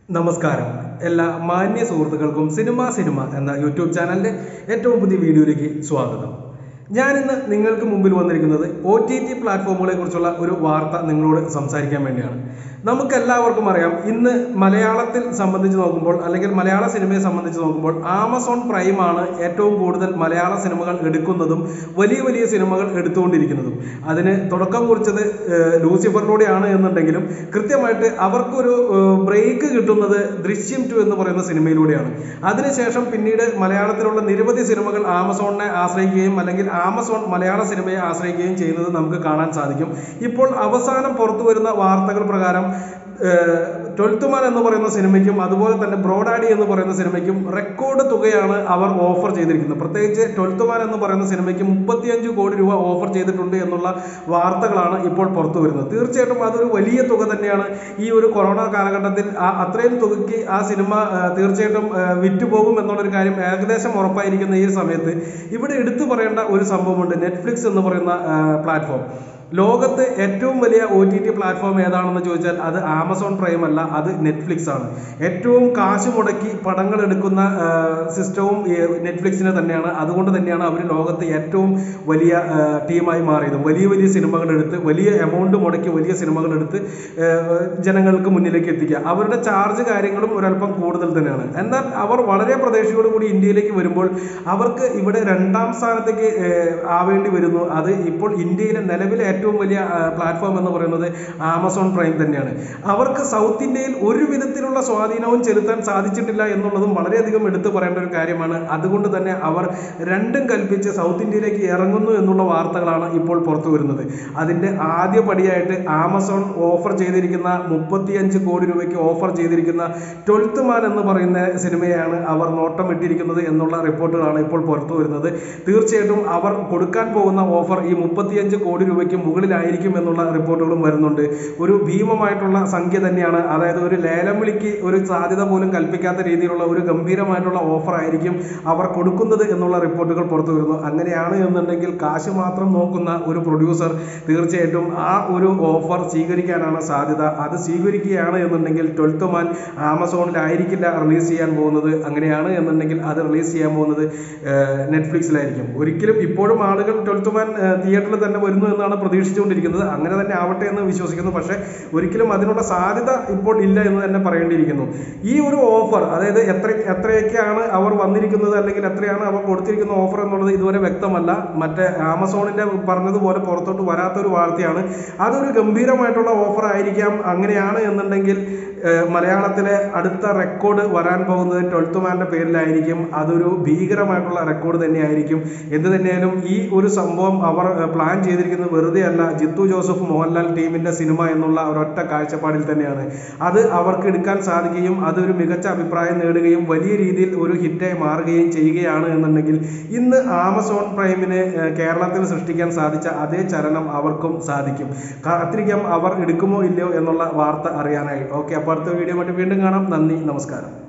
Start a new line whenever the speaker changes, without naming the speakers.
നമസ്കാരം എല്ലാ മാന്യ സുഹൃത്തുക്കൾക്കും സിനിമ സിനിമ എന്ന യൂട്യൂബ് ചാനലിന്റെ ഏറ്റവും പുതിയ വീഡിയോയിലേക്ക് സ്വാഗതം ഞാനിന്ന് നിങ്ങൾക്ക് മുമ്പിൽ വന്നിരിക്കുന്നത് ഒ ടി ടി പ്ലാറ്റ്ഫോമുകളെ കുറിച്ചുള്ള ഒരു വാർത്ത നിങ്ങളോട് സംസാരിക്കാൻ വേണ്ടിയാണ് നമുക്കെല്ലാവർക്കും അറിയാം ഇന്ന് മലയാളത്തിൽ സംബന്ധിച്ച് നോക്കുമ്പോൾ അല്ലെങ്കിൽ മലയാള സിനിമയെ സംബന്ധിച്ച് നോക്കുമ്പോൾ ആമസോൺ പ്രൈം ആണ് ഏറ്റവും കൂടുതൽ മലയാള സിനിമകൾ എടുക്കുന്നതും വലിയ വലിയ സിനിമകൾ എടുത്തുകൊണ്ടിരിക്കുന്നതും അതിന് തുടക്കം കുറിച്ചത് ഏഹ്, ലൂസിഫറിലൂടെയാണ് എന്നുണ്ടെങ്കിലും കൃത്യമായിട്ട് അവർക്കൊരു ബ്രേക്ക് കിട്ടുന്നത് ദൃശ്യം ടു എന്ന് പറയുന്ന സിനിമയിലൂടെയാണ് അതിനുശേഷം പിന്നീട് മലയാളത്തിലുള്ള നിരവധി സിനിമകൾ ആമസോണിനെ ആശ്രയിക്കുകയും അല്ലെങ്കിൽ ആമസോൺ മലയാള സിനിമയെ ആശ്രയിക്കുകയും ചെയ്യുന്നത് നമുക്ക് കാണാൻ സാധിക്കും ഇപ്പോൾ അവസാനം പുറത്തു വരുന്ന വാർത്തകൾ പ്രകാരം ട്വൽത്ത് മാൻ എന്ന് പറയുന്ന സിനിമയ്ക്കും അതുപോലെ തന്നെ ബ്രോഡാഡി എന്ന് പറയുന്ന സിനിമയ്ക്കും റെക്കോർഡ് തുകയാണ് അവർ ഓഫർ ചെയ്തിരിക്കുന്നത് പ്രത്യേകിച്ച് ട്വൽത്ത് മാൻ എന്ന് പറയുന്ന സിനിമയ്ക്ക് മുപ്പത്തിയഞ്ച് കോടി രൂപ ഓഫർ ചെയ്തിട്ടുണ്ട് എന്നുള്ള വാർത്തകളാണ് ഇപ്പോൾ പുറത്തു വരുന്നത് തീർച്ചയായിട്ടും അതൊരു വലിയ തുക തന്നെയാണ് ഈ ഒരു കൊറോണ കാലഘട്ടത്തിൽ ആ അത്രയും തുകയ്ക്ക് ആ സിനിമ ആ, തീർച്ചയായിട്ടും ആ, വിറ്റുപോകും എന്നുള്ളൊരു കാര്യം ഏകദേശം ഉറപ്പായിരിക്കുന്ന ഈ സമയത്ത് ഇവിടെ എടുത്തു പറയേണ്ട ഒരു സംഭവമുണ്ട് നെറ്റ്ഫ്ലിക്സ് എന്ന് പറയുന്ന പ്ലാറ്റ്ഫോം ലോകത്ത് ഏറ്റവും വലിയ ഒ ടി ടി പ്ലാറ്റ്ഫോം ഏതാണെന്ന് ചോദിച്ചാൽ അത് ആമസോൺ പ്രൈം അല്ല അത് നെറ്റ്ഫ്ലിക്സ് ആണ് ഏറ്റവും കാശ് മുടക്കി പടങ്ങൾ എടുക്കുന്ന സിസ്റ്റവും നെറ്റ്ഫ്ലിക്സിന് തന്നെയാണ് അതുകൊണ്ട് തന്നെയാണ് അവർ ലോകത്ത് ഏറ്റവും വലിയ ആ, ടീമായി മാറിയത് വലിയ വലിയ സിനിമകൾ എടുത്ത് വലിയ എമൗണ്ട് മുടക്കി വലിയ സിനിമകൾ എടുത്ത് ആ, ജനങ്ങൾക്ക് മുന്നിലേക്ക് എത്തിക്കുക അവരുടെ ചാർജ് കാര്യങ്ങളും ഒരല്പം കൂടുതൽ തന്നെയാണ് എന്നാൽ അവർ വളരെ പ്രതീക്ഷയോടുകൂടി ഇന്ത്യയിലേക്ക് വരുമ്പോൾ അവർക്ക് ഇവിടെ രണ്ടാം സ്ഥാനത്തേക്ക് ആ, ആവേണ്ടി വരുന്നു അത് ഇപ്പോൾ ഇന്ത്യയിലെ നിലവിലെ ഏറ്റവും വലിയ പ്ലാറ്റ്ഫോം എന്ന് പറയുന്നത് ആമസോൺ പ്രൈം തന്നെയാണ് അവർക്ക് സൗത്ത് ഇന്ത്യയിൽ ഒരു വിധത്തിലുള്ള സ്വാധീനവും ചെലുത്താൻ സാധിച്ചിട്ടില്ല എന്നുള്ളതും വളരെയധികം എടുത്തു പറയേണ്ട ഒരു കാര്യമാണ് അതുകൊണ്ട് തന്നെ അവർ രണ്ടും കൽപ്പിച്ച് സൗത്ത് ഇന്ത്യയിലേക്ക് ഇറങ്ങുന്നു എന്നുള്ള വാർത്തകളാണ് ഇപ്പോൾ പുറത്തു വരുന്നത് അതിന്റെ ആദ്യ പടിയായിട്ട് ആമസോൺ ഓഫർ ചെയ്തിരിക്കുന്ന മുപ്പത്തിയഞ്ച് കോടി രൂപയ്ക്ക് ഓഫർ ചെയ്തിരിക്കുന്ന ട്വൽത്ത് മാൻ എന്ന് പറയുന്ന സിനിമയാണ് അവർ നോട്ടം ഇട്ടിരിക്കുന്നത് എന്നുള്ള റിപ്പോർട്ടുകളാണ് ഇപ്പോൾ പുറത്തു വരുന്നത് തീർച്ചയായിട്ടും അവർ കൊടുക്കാൻ പോകുന്ന ഓഫർ ഈ മുപ്പത്തിയഞ്ച് കോടി രൂപയ്ക്ക് മുകളിലായിരിക്കും എന്നുള്ള റിപ്പോർട്ടുകളും വരുന്നുണ്ട് ഒരു ഭീമമായിട്ടുള്ള സംഖ്യ തന്നെയാണ് അതായത് ഒരു ലേലം വിളിക്ക് ഒരു സാധ്യത പോലും കൽപ്പിക്കാത്ത രീതിയിലുള്ള ഒരു ഗംഭീരമായിട്ടുള്ള ഓഫർ ആയിരിക്കും അവർ കൊടുക്കുന്നത് എന്നുള്ള റിപ്പോർട്ടുകൾ പുറത്തു വരുന്നു അങ്ങനെയാണ് എന്നുണ്ടെങ്കിൽ കാശ് മാത്രം നോക്കുന്ന ഒരു പ്രൊഡ്യൂസർ തീർച്ചയായിട്ടും ആ ഒരു ഓഫർ സ്വീകരിക്കാനാണ് സാധ്യത അത് സ്വീകരിക്കുകയാണ് എന്നുണ്ടെങ്കിൽ ട്വൽത്ത് മാൻ ആമസോണിലായിരിക്കില്ല റിലീസ് ചെയ്യാൻ പോകുന്നത് അങ്ങനെയാണ് എന്നുണ്ടെങ്കിൽ അത് റിലീസ് ചെയ്യാൻ പോകുന്നത് നെറ്റ്ഫ്ലിക്സിലായിരിക്കും ഒരിക്കലും ഇപ്പോഴും ആളുകൾ ട്വൽത്ത് മാൻ തിയേറ്ററിൽ തന്നെ വരുന്നു എന്നാണ് പ്രതീക്ഷിച്ചുകൊണ്ടിരിക്കുന്നത് അങ്ങനെ തന്നെ ആവട്ടെ എന്ന് വിശ്വസിക്കുന്നു പക്ഷേ ഒരിക്കലും അതിനുള്ള സാധ്യത ഇപ്പോൾ ഇല്ല എന്ന് തന്നെ പറയേണ്ടിയിരിക്കുന്നു ഈ ഒരു ഓഫർ അതായത് എത്ര എത്രയൊക്കെയാണ് അവർ വന്നിരിക്കുന്നത് അല്ലെങ്കിൽ എത്രയാണ് അവർ കൊടുത്തിരിക്കുന്ന ഓഫർ എന്നുള്ളത് ഇതുവരെ വ്യക്തമല്ല മറ്റേ ആമസോണിന്റെ പറഞ്ഞതുപോലെ പുറത്തോട്ട് വരാത്തൊരു വാർത്തയാണ് അതൊരു ഗംഭീരമായിട്ടുള്ള ഓഫർ ആയിരിക്കാം അങ്ങനെയാണ് എന്നുണ്ടെങ്കിൽ ഏഹ്, മലയാളത്തിലെ അടുത്ത റെക്കോർഡ് വരാൻ പോകുന്നത് ട്വൽത്ത് മാന്റെ പേരിലായിരിക്കും അതൊരു ഭീകരമായിട്ടുള്ള റെക്കോർഡ് തന്നെയായിരിക്കും എന്ത് തന്നെയായാലും ഈ ഒരു സംഭവം അവർ ഏഹ്, പ്ലാൻ ചെയ്തിരിക്കുന്നത് വെറുതെ അല്ല ജിത്തു ജോസഫ് മോഹൻലാൽ ടീമിന്റെ സിനിമ എന്നുള്ള ഒരൊറ്റ കാഴ്ചപ്പാടിൽ തന്നെയാണ് അത് അവർക്ക് എടുക്കാൻ സാധിക്കുകയും അതൊരു മികച്ച അഭിപ്രായം നേടുകയും വലിയ രീതിയിൽ ഒരു ഹിറ്റായി മാറുകയും ചെയ്യുകയാണ് എന്നുണ്ടെങ്കിൽ ഇന്ന് ആമസോൺ പ്രൈമിന് ഏഹ്, കേരളത്തിൽ സൃഷ്ടിക്കാൻ സാധിച്ച അതേ ചലനം അവർക്കും സാധിക്കും കാത്തിരിക്കാം അവർ എടുക്കുമോ ഇല്ലയോ എന്നുള്ള വാർത്ത അറിയാനായി ഓക്കെ അപ്പോൾ അടുത്ത വീഡിയോ മറ്റും വീണ്ടും കാണാം നന്ദി നമസ്കാരം